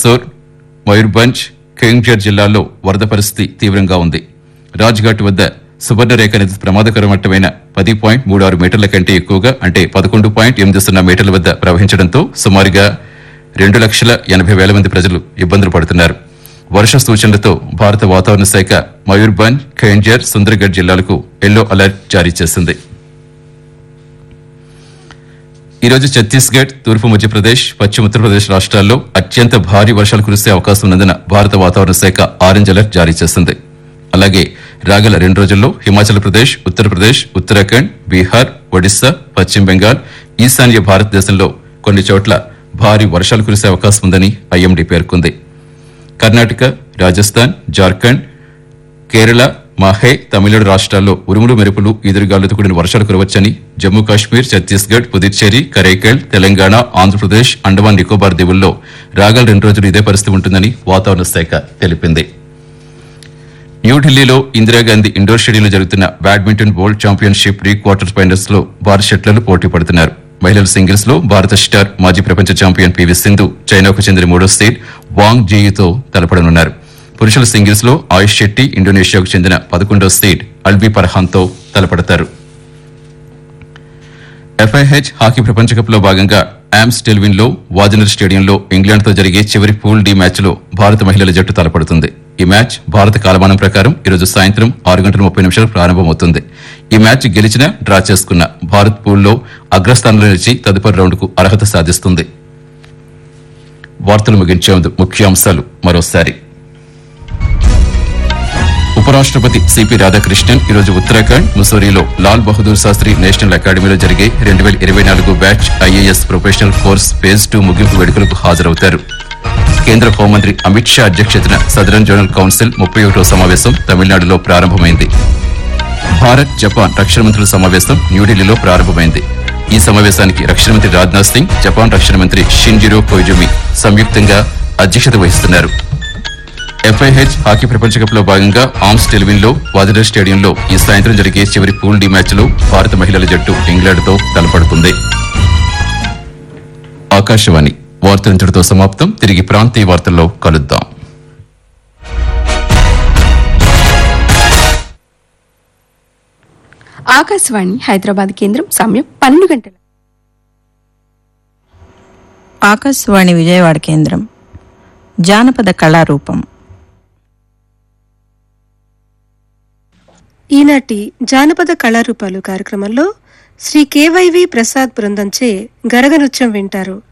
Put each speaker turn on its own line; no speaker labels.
sour Mayurbhanj కేంగ్జర్ జిల్లాల్లో వరద పరిస్థితి తీవ్రంగా ఉంది రాజ్ఘాట్ వద్ద సువర్ణరేఖ నది ప్రమాదకర మట్టమైన పది పాయింట్ మూడు ఆరు మీటర్ల కంటే ఎక్కువగా అంటే పదకొండు పాయింట్ ఎనిమిది సున్నా మీటర్ల వద్ద ప్రవహించడంతో సుమారుగా రెండు లక్షల ఎనభై వేల మంది ప్రజలు ఇబ్బందులు పడుతున్నారు వర్ష సూచనలతో భారత వాతావరణ శాఖ మయూర్భంజ్ ఖేంజర్ సుందర్గఢ్ జిల్లాలకు ఎల్లో అలర్ట్ జారీ చేసింది ఈ రోజు ఛత్తీస్గఢ్ తూర్పు మధ్యప్రదేశ్ పశ్చిమ ఉత్తరప్రదేశ్ రాష్ట్రాల్లో అత్యంత భారీ వర్షాలు కురిసే అవకాశం ఉన్నందున భారత వాతావరణ శాఖ ఆరెంజ్ అలర్ట్ జారీ చేసింది అలాగే రాగల రెండు రోజుల్లో హిమాచల్ ప్రదేశ్ ఉత్తరప్రదేశ్ ఉత్తరాఖండ్ బీహార్ ఒడిశా పశ్చిమ బెంగాల్ ఈశాన్య భారతదేశంలో కొన్ని చోట్ల భారీ వర్షాలు కురిసే అవకాశం ఉందని ఐఎండీ పేర్కొంది కర్ణాటక రాజస్థాన్ జార్ఖండ్ కేరళ మాహే తమిళనాడు రాష్ట్రాల్లో ఉరుములు మెరుపులు ఎదురుగాలులతో కూడిన వర్షాలు కురవచ్చని జమ్మూ కాశ్మీర్ ఛత్తీస్గఢ్ పుదుచ్చేరి కరైకల్ తెలంగాణ ఆంధ్రప్రదేశ్ అండమాన్ నికోబార్ దీవుల్లో రాగల రెండు రోజులు ఇదే పరిస్థితి ఉంటుందని వాతావరణ శాఖ తెలిపింది న్యూఢిల్లీలో ఇందిరాగాంధీ ఇండోర్ స్టేడియంలో జరుగుతున్న badminton world championship pre quarter finals లో భారత షట్లర్లు పోటీ పడుతున్నారు మహిళల సింగిల్స్ లో భారత స్టార్ మాజీ ప్రపంచ ఛాంపియన్ పివి సింధు చైనాకు చెందిన మూడో సీడ్ వాంగ్ జీయుతో తలపడనున్నారు పురుషుల సింగిల్స్ లో ఆయుష్ శెట్టి ఇండోనేషియాకు చెందిన పదకొండో సీడ్ అల్బీ పర్హాన్తో తలపడతారు ఎఫ్ఐహెచ్ హాకీ ప్రపంచ కప్ లో భాగంగా యామ్స్ టెల్విన్ లో వాజనర్ స్టేడియంలో ఇంగ్లాండ్ తో జరిగే చివరి పూల్ డి మ్యాచ్ లో భారత మహిళల జట్టు తలపడుతుంది ఈ మ్యాచ్ భారత కాలమానం ప్రకారం ఈరోజు సాయంత్రం ఆరు గంటల ముప్పై నిమిషాలు ప్రారంభమవుతుంది ఈ మ్యాచ్ గెలిచినా డ్రా చేసుకున్న భారత్ పూల్లో అగ్రస్థానంలో నిలిచి తదుపరి రౌండ్ కు అర్హత సాధిస్తుంది వార్తలు ముగించే ముందు ముఖ్యాంశాలు మరోసారి ఉపరాష్ట్రపతి సిపి రాధాకృష్ణన్ ఈరోజు ఉత్తరాఖండ్ ముసోరీలో లాల్ బహదూర్ శాస్త్రి నేషనల్ అకాడమీలో జరిగే రెండు వేల ఇరవై నాలుగు batch IAS professional course phase two ముగింపు వేడుకలకు హాజరవుతారు కేంద్ర హోంమంత్రి అమిత్ షా అధ్యక్షతన సదరన్ జోనల్ కౌన్సిల్ ముప్పై ఒకటో సమావేశం తమిళనాడులో ప్రారంభమైంది భారత్ జపాన్ రక్షణ మంత్రుల సమావేశం న్యూఢిల్లీలో ప్రారంభమైంది ఈ సమావేశానికి రక్షణ మంత్రి రాజ్నాథ్ సింగ్ జపాన్ రక్షణ మంత్రి షింజిరో కొయిజుమి సంయుక్తంగా అధ్యక్షత వహిస్తున్నారు ఎఫ్ఐహెచ్ హాకీ ప్రపంచ కప్ లో భాగంగా ఆర్మ్స్ టెలివిన్ లో వాదిడర్ స్టేడియంలో ఈ సాయంత్రం జరిగే చివరి పూల్ డి మ్యాచ్ లో భారత మహిళల జట్టు ఇంగ్లాండ్ తో తలపడుతుంది ఆకాశవాణి వార్తలు ఇంతటితో సమాప్తం తిరిగి ప్రాంతీయ వార్తల్లో కలుద్దాం
ఆకాశవాణి హైదరాబాద్ కేంద్రం సమయం పన్నెండు గంటల
ఆకాశవాణి విజయవాడ కేంద్రం జానపద కళారూపం
ఈనాటి జానపద కళారూపాలు కార్యక్రమంలో శ్రీ కేవైవి ప్రసాద్ బృందంచే గరగ నృత్యం వింటారు